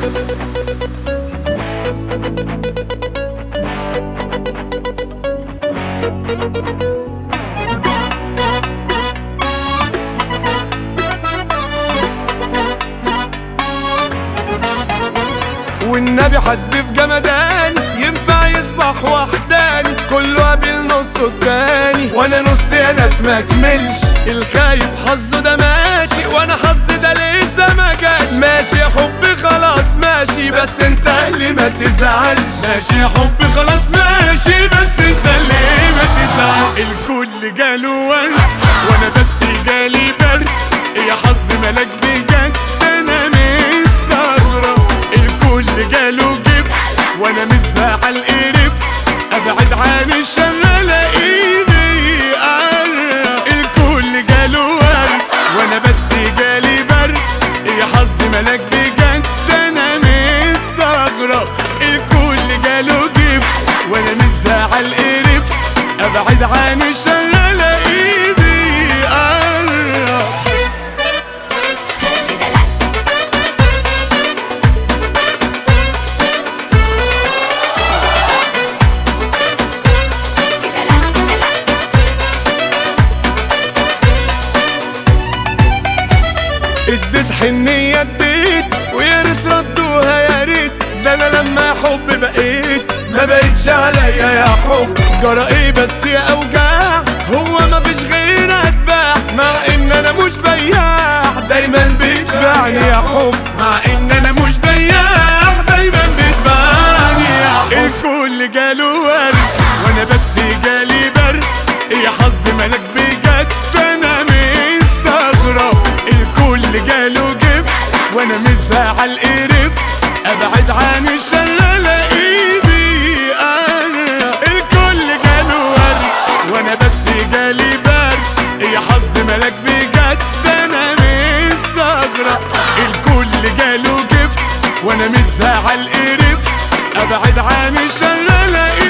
والنبي حد في جمدان ينفع يصبح وحداني كله قابل نصه التاني وانا نصي انا اسمك ملش الخايب حظه ده ماشي وانا حظي ده لسه ما جاش ماشي يا حبي خلاص ماشي بس انت اللي ما تزعلش ماشي يا حبي خلاص ماشي بس انت اللي ما تزعلش الكل جاله ورد وانا بس جالي برد يا حظ ملاك بجد انا مستغرب الكل جاله جبت وانا مش زعل قرف ابعد عن الشر الاقيه بيقرب الكل جاله ورد وانا بس جالي برد يا حظ ملاك بجد انا مستغرب الكل جاله جبت وانا مش زعل قرف ابعد عن الشر الاقيه بيقرب اديت حنية اديت ويا ريت ردوها يا ريت ده انا لما حب بقيت ما بقتش عليا يا حب جرى ايه بس يا اوجاع هو ما فيش غير اتباع مع ان انا مش بياع دايما بيتبعني يا حب مع ان انا مش بياع دايما بيتبعني يا حب الكل جاله ورد وانا بس جالي برد يا حظ ملك بجد انا مستغرب الكل جاله جبت وانا مش زعل قرف ابعد عن الشر الاقيه بيقرب الكل جاله ورد وانا بس جالي برد يا حظ ملك بجد انا مستغرب الكل جاله جفت وانا مش زعل قرف ابعد عن الشر الاقيه